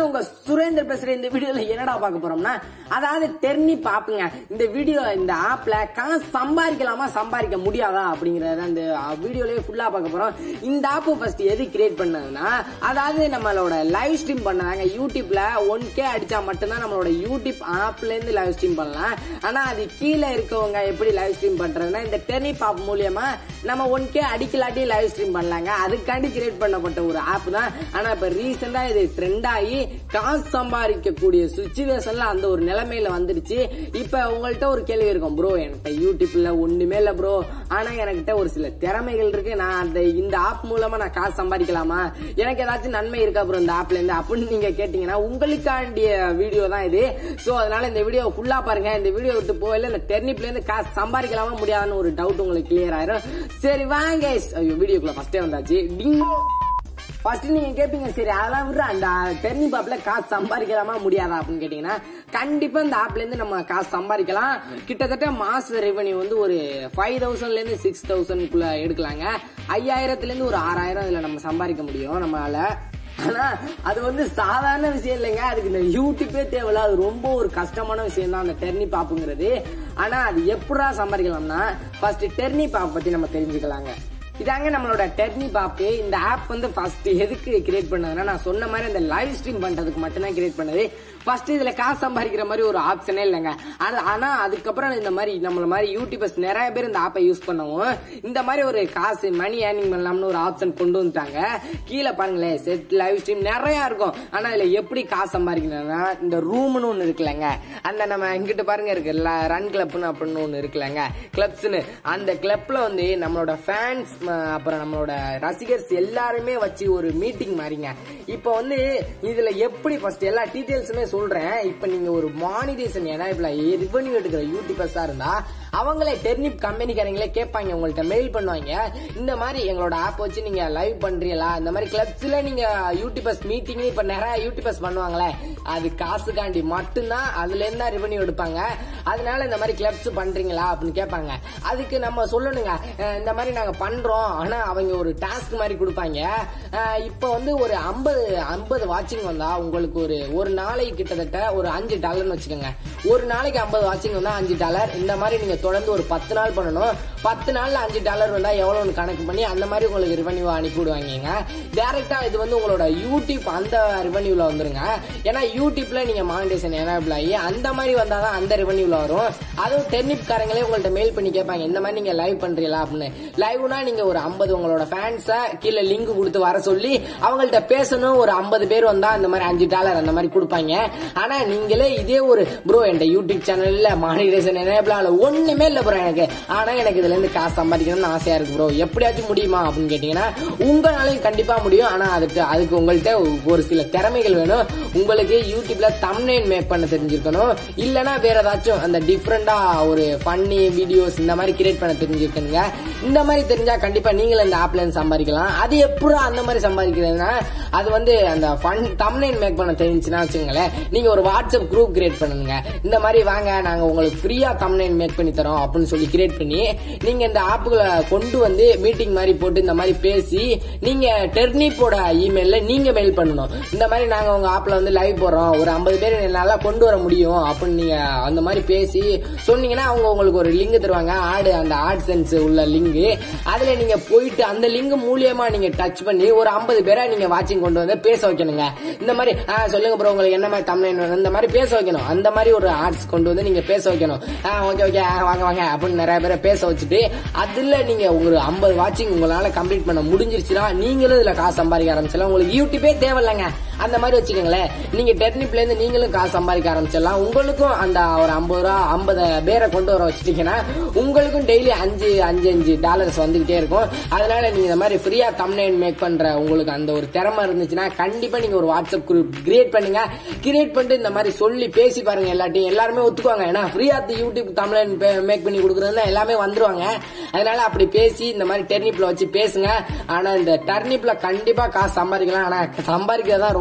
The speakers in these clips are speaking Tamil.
நான் உங்க சுரேந்தர் பேசுறேன் இந்த வீடியோல என்னடா பார்க்க போறோம்னா அதாவது டெர்னி பாப்புங்க இந்த வீடியோ இந்த ஆப்ல காசு சம்பாதிக்கலாமா சம்பாதிக்க முடியாதா அப்படிங்கறத இந்த வீடியோலயே ஃபுல்லா பார்க்க போறோம் இந்த ஆப் ஃபர்ஸ்ட் எது கிரியேட் பண்ணதுன்னா அதாவது நம்மளோட லைவ் ஸ்ட்ரீம் பண்ணாங்க யூடியூப்ல ஒன் கே அடிச்சா மட்டும்தான் நம்மளோட யூடியூப் ஆப்ல இருந்து லைவ் ஸ்ட்ரீம் பண்ணலாம் ஆனா அது கீழே இருக்கவங்க எப்படி லைவ் ஸ்ட்ரீம் பண்றதுன்னா இந்த டெர்னி பாப் மூலியமா நம்ம ஒன் கே அடிக்கலாட்டி லைவ் ஸ்ட்ரீம் பண்ணலாங்க அதுக்காண்டி கிரியேட் பண்ணப்பட்ட ஒரு ஆப் தான் ஆனா இப்ப ரீசெண்டா இது ட்ரெண்ட் ஆகி காசு சம்பாதிக்கக்கூடிய சுச்சுவேஷன்ல அந்த ஒரு நிலைமையில வந்துருச்சு இப்ப உங்கள்ட்ட ஒரு கேள்வி இருக்கும் ப்ரோ என்கிட்ட யூடியூப்ல ஒண்ணுமே இல்ல ப்ரோ ஆனா எனக்கிட்ட ஒரு சில திறமைகள் இருக்கு நான் அந்த இந்த ஆப் மூலமா நான் காசு சம்பாதிக்கலாமா எனக்கு ஏதாச்சும் நன்மை இருக்கா ப்ரோ இந்த ஆப்ல இருந்து அப்படின்னு நீங்க கேட்டீங்கன்னா உங்களுக்காண்டிய வீடியோ தான் இது சோ அதனால இந்த வீடியோ ஃபுல்லா பாருங்க இந்த வீடியோ விட்டு போகல இந்த டெர்னிப்ல இருந்து காசு சம்பாதிக்கலாமா முடியாதுன்னு ஒரு டவுட் உங்களுக்கு கிளியர் ஆயிரும் சரி வாங்க ஐயோ வீடியோக்குள்ள ஃபர்ஸ்டே வந்தாச்சு டிங் ஃபர்ஸ்ட் நீங்க கேப்பீங்க சரி அதெல்லாம் விடுற அந்த டெர்னி பாப்ல காசு சம்பாதிக்கலாமா முடியாதா அப்படின்னு கேட்டீங்கன்னா கண்டிப்பா இந்த ஆப்ல இருந்து நம்ம காசு சம்பாதிக்கலாம் கிட்டத்தட்ட மாச ரெவன்யூ வந்து ஒரு ஃபைவ் தௌசண்ட்ல இருந்து சிக்ஸ் தௌசண்ட்குள்ள எடுக்கலாங்க ஐயாயிரத்துல இருந்து ஒரு ஆறாயிரம் இதுல நம்ம சம்பாதிக்க முடியும் நம்மளால ஆனா அது வந்து சாதாரண விஷயம் இல்லைங்க அதுக்கு இந்த யூடியூப்பே தேவையில்ல அது ரொம்ப ஒரு கஷ்டமான விஷயம் தான் அந்த டெர்னி பாப்புங்கிறது ஆனா அது எப்படா சம்பாதிக்கலாம்னா ஃபர்ஸ்ட் டெர்னி பாப் பத்தி நம்ம தெரிஞ்சுக்கலாங்க இதாங்க நம்மளோட டெர்னி பாப்பு இந்த ஆப் வந்து ஃபர்ஸ்ட் எதுக்கு கிரியேட் பண்ணதுன்னா நான் சொன்ன மாதிரி அந்த லைவ் ஸ்ட்ரீம் பண்றதுக்கு மட்டும்தான் கிரியேட் பண்ணது ஃபர்ஸ்ட் இதுல காசு சம்பாதிக்கிற மாதிரி ஒரு ஆப்ஷனே இல்லைங்க அது ஆனா அதுக்கப்புறம் இந்த மாதிரி நம்மள மாதிரி யூடியூபர்ஸ் நிறைய பேர் இந்த ஆப்பை யூஸ் பண்ணவும் இந்த மாதிரி ஒரு காசு மணி ஏர்னிங் பண்ணலாம்னு ஒரு ஆப்ஷன் கொண்டு வந்துட்டாங்க கீழே பாருங்களேன் செட் லைவ் ஸ்ட்ரீம் நிறைய இருக்கும் ஆனா இதுல எப்படி காசு சம்பாதிக்கணும்னா இந்த ரூம்னு ஒண்ணு இருக்குல்லங்க அந்த நம்ம இங்கிட்ட பாருங்க இருக்குல்ல ரன் கிளப்னு அப்படின்னு ஒண்ணு இருக்குல்லங்க கிளப்ஸ்னு அந்த கிளப்ல வந்து நம்மளோட ஃபேன்ஸ் அப்புறம் நம்மளோட ரசிகர்ஸ் எல்லாருமே வச்சு ஒரு மீட்டிங் மாதிரிங்க இப்போ வந்து இதுல எப்படி ஃபர்ஸ்ட் எல்லா டீடைல்ஸுமே சொல்றேன் இப்போ நீங்க ஒரு மானிடேஷன் எனேபிள் ஆகி ரிவன்யூ எடுக்கிற யூடியூபர்ஸா இருந்தா அவங்களே டெர்னிப் கம்பெனிக்காரங்களே கேட்பாங்க உங்கள்ட்ட மெயில் பண்ணுவாங்க இந்த மாதிரி எங்களோட ஆப் வச்சு நீங்க லைவ் பண்றீங்களா இந்த மாதிரி கிளப்ஸ்ல நீங்க யூடியூபர்ஸ் மீட்டிங் இப்ப நிறைய யூடியூபர்ஸ் பண்ணுவாங்களே அது காசுக்காண்டி மட்டும்தான் அதுல இருந்தா ரெவன்யூ எடுப்பாங்க அதனால இந்த மாதிரி கிளப்ஸ் பண்றீங்களா அப்படின்னு கேட்பாங்க அதுக்கு நம்ம சொல்லணுங்க அஹ் இந்த மாதிரி நாங்க பண்றோம் ஆனா அவங்க ஒரு டாஸ்க் மாதிரி கொடுப்பாங்க அஹ் இப்ப வந்து ஒரு ஐம்பது ஐம்பது வாட்சிங் வந்தா உங்களுக்கு ஒரு ஒரு நாளைக்கு கிட்டத்தட்ட ஒரு அஞ்சு டாலர்னு வச்சுக்கோங்க ஒரு நாளைக்கு ஐம்பது வாட்சிங் வந்தா அஞ்சு டாலர் இந்த மாதிரி நீங்க தொடர்ந்து ஒரு பத்து நாள் பண்ணணும் பத்து நாள்ல அஞ்சு டாலர் வந்தா எவ்வளவுன்னு கணக்கு பண்ணி அந்த மாதிரி உங்களுக்கு ரெவன்யூ அனுப்பி விடுவாங்க டைரக்டா இது வந்து உங்களோட யூடியூப் அந்த ரெவன்யூல வந்துருங்க ஏன்னா யூடியூப்ல நீங்க மானிடேஷன் எனேபிள் ஆகி அந்த மாதிரி வந்தாதான் அந்த ரெவன்யூல வரும் அதுவும் டெர்னிப் காரங்களே உங்கள்ட்ட மெயில் பண்ணி கேட்பாங்க இந்த மாதிரி நீங்க லைவ் பண்றீங்களா அப்படின்னு லைவ்னா நீங்க ஒரு ஐம்பது உங்களோட ஃபேன்ஸ கீழே லிங்க் கொடுத்து வர சொல்லி அவங்கள்ட்ட பேசணும் ஒரு ஐம்பது பேர் வந்தா அந்த மாதிரி அஞ்சு டாலர் அந்த மாதிரி கொடுப்பாங்க ஆனா நீங்களே இதே ஒரு ப்ரோ என் யூடியூப் சேனல்ல மானிடேஷன் எனேபிள் ஆகல ஒண்ணுமே இல்ல ப்ரோ எனக்கு ஆனா எனக்கு இதுல இருந்து காசு சம்பாதிக்கணும்னு ஆசையா இருக்கு ப்ரோ எப்படியாச்சும் முடியுமா அப்படின்னு கேட்டீங்கன்னா உங்களாலையும் கண்டிப்பா முடியும் ஆனா அதுக்கு அதுக்கு உங்கள்ட்ட ஒரு சில திறமைகள் வேணும் உங்களுக்கு யூடியூப்ல தம்னைன் மேக் பண்ண தெரிஞ்சிருக்கணும் இல்லனா வேற ஏதாச்சும் அந்த டிஃப்ரெண்டா ஒரு ஃபன்னி வீடியோஸ் இந்த மாதிரி கிரியேட் பண்ண தெரிஞ்சிருக்கணுங்க இந்த மாதிரி தெரிஞ்சா கண்டிப்பா நீங்களும் இந்த ஆப்ல இருந்து சம்பாதிக்கலாம் அது எப்படி அந்த மாதிரி சம்பாதிக்கிறதுனா அது வந்து அந்த ஃபன் தம்னைன் மேக் பண்ண தெரிஞ்சுன்னா வச்சுங்களேன் நீங்க ஒரு வாட்ஸ்அப் குரூப் கிரியேட் பண்ணுங்க இந்த மாதிரி வாங்க நாங்க உங்களுக்கு ஃப்ரீயா தம்னைன் மேக் பண்ணி தரோம் அப்படின்னு சொல்லி கிரியேட் பண்ணி நீங்க இந்த ஆப்புகளை கொண்டு வந்து மீட்டிங் மாதிரி போட்டு இந்த மாதிரி பேசி நீங்க டெர்னிப்போட இமெயில்ல நீங்க மெயில் பண்ணணும் இந்த மாதிரி நாங்க உங்க ஆப்ல வந்து லைவ் போடுறோம் ஒரு ஐம்பது பேர் என்னால கொண்டு வர முடியும் அப்படின்னு நீங்க அந்த மாதிரி பேசி சொன்னீங்கன்னா அவங்க உங்களுக்கு ஒரு லிங்க் தருவாங்க ஆடு அந்த ஆட் சென்ஸ் உள்ள லிங்க் அதுல நீங்க போயிட்டு அந்த லிங்க் மூலியமா நீங்க டச் பண்ணி ஒரு ஐம்பது பேரை நீங்க வாட்சிங் கொண்டு வந்து பேச வைக்கணுங்க இந்த மாதிரி ஆ, சொல்லுங்க ப்ரோ உங்களுக்கு என்ன மாதிரி தமிழ் வேணும் இந்த மாதிரி பேச வைக்கணும் அந்த மாதிரி ஒரு ஆர்ட்ஸ் கொண்டு வந்து நீங்க பேச வைக்கணும் ஓகே ஓகே வாங்க வாங்க அப்படின்னு நிறைய பேரை பேச வச்சுட்டு அதுல நீங்க ஒரு ஐம்பது வாட்சிங் உங்களால கம்ப்ளீட் பண்ண முடிஞ்சிருச்சுன்னா நீங்களும் இதுல காசு சம்பாதிக்க ஆரம்பிச்சலாம் உங்களுக்கு யூடியூபே தேவையில்லைங்க அந்த மாதிரி வச்சுக்கோங்களேன் நீங்க டெர்னிப்ல இருந்து நீங்களும் காசு சம்பாதிக்க ஆரம்பிச்சிடலாம் உங்களுக்கும் அந்த ஒரு ஐம்பது ரூபா ஐம்பது பேரை கொண்டு வர வச்சுட்டீங்கன்னா உங்களுக்கும் டெய்லி அஞ்சு அஞ்சு அஞ்சு டாலர்ஸ் வந்துகிட்டே இருக்கும் அதனால நீங்க இந்த மாதிரி ஃப்ரீயா தம்னைன் மேக் பண்ற உங்களுக்கு அந்த ஒரு திறமை இருந்துச்சுன்னா கண்டிப்பா நீங்க ஒரு வாட்ஸ்அப் குரூப் கிரியேட் பண்ணுங்க கிரியேட் பண்ணிட்டு இந்த மாதிரி சொல்லி பேசி பாருங்க எல்லாத்தையும் எல்லாருமே ஒத்துக்குவாங்க ஏன்னா ஃப்ரீயா யூடியூப் தமிழன் மேக் பண்ணி கொடுக்குறதுல எல்லாமே வந்துருவாங்க அதனால அப்படி பேசி இந்த மாதிரி டெர்னிப்ல வச்சு பேசுங்க ஆனா இந்த டர்னிப்ல கண்டிப்பா காசு சம்பாதிக்கலாம் ஆனா சம்பாதிக்கிறது தான் ரொம்ப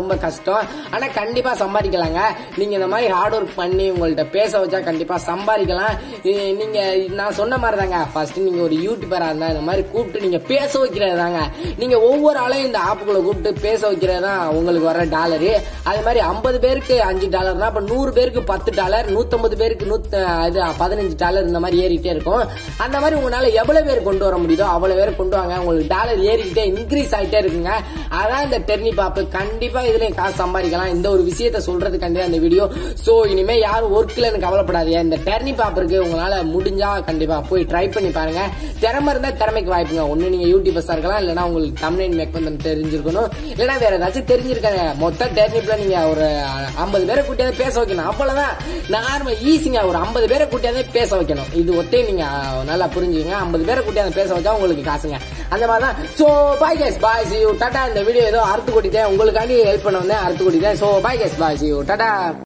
ரொம்ப கஷ்டம் ஆனா கண்டிப்பா சம்பாதிக்கலாங்க நீங்க இந்த மாதிரி ஹார்ட் ஒர்க் பண்ணி உங்கள்ட்ட பேச வச்சா கண்டிப்பா சம்பாதிக்கலாம் இ- நீங்க நான் சொன்ன மாதிரி தாங்க ஃபர்ஸ்ட் நீங்க ஒரு யூடியூபரா இருந்தா இந்த மாதிரி கூப்பிட்டு நீங்க பேச வைக்கிறது தாங்க நீங்க ஒவ்வொரு ஆளையும் இந்த ஆப்புக்குள்ள கூப்பிட்டு பேச வைக்கிறது தான் உங்களுக்கு வர டாலரு அது மாதிரி ஐம்பது பேருக்கு அஞ்சு டாலர்னா அப்ப நூறு பேருக்கு பத்து டாலர் நூத்தம்பது பேருக்கு நூத்த இது பதினஞ்சு டாலர் இந்த மாதிரி ஏறிட்டே இருக்கும் அந்த மாதிரி உங்களால எவ்வளவு பேர் கொண்டு வர முடியுதோ அவ்வளவு பேர் கொண்டு வாங்க உங்களுக்கு டாலர் ஏறிக்கிட்டே இன்க்ரீஸ் ஆயிட்டே இருக்குங்க அதான் இந்த டெர்னி பாப்பு கண்டிப்பா இதுலயும் காசு சம்பாதிக்கலாம் இந்த ஒரு விஷயத்த சொல்றதுக்காண்டி அந்த வீடியோ சோ இனிமே யாரும் ஒர்க்லன்னு கவலைப்படாதீங்க இந்த டெர்னி பாப் இருக்கு உங்களால முடிஞ்சா கண்டிப்பா போய் ட்ரை பண்ணி பாருங்க திறமை இருந்தா திறமைக்கு வாய்ப்புங்க ஒண்ணு நீங்க யூடியூபர்ஸா இருக்கலாம் இல்லைன்னா உங்களுக்கு தமிழ் மேக் பண்ண தெரிஞ்சிருக்கணும் இல்லைன்னா வேற ஏதாச்சும் தெரிஞ்சிருக்காங்க மொத்த டெர்னிப்ல நீங்க ஒரு ஐம்பது பேரை கூட்டியாவது பேச வைக்கணும் அவ்வளவுதான் நார்மல் ஈஸிங்க ஒரு ஐம்பது பேரை கூட்டியாவது பேச வைக்கணும் இது ஒத்தே நீங்க நல்லா புரிஞ்சுங்க ஐம்பது பேரை கூட்டியாவது பேச வச்சா உங்களுக்கு காசுங்க அந்த மாதிரி தான் so bye guys bye see tata இந்த வீடியோ ஏதோ அறுத்து கொட்டிட்டேன் உங்களுக்காண்டி ஹெல்ப் பண்ண வந்தேன் அறுத்து கொட்டிட்டேன் so bye guys bye see Tata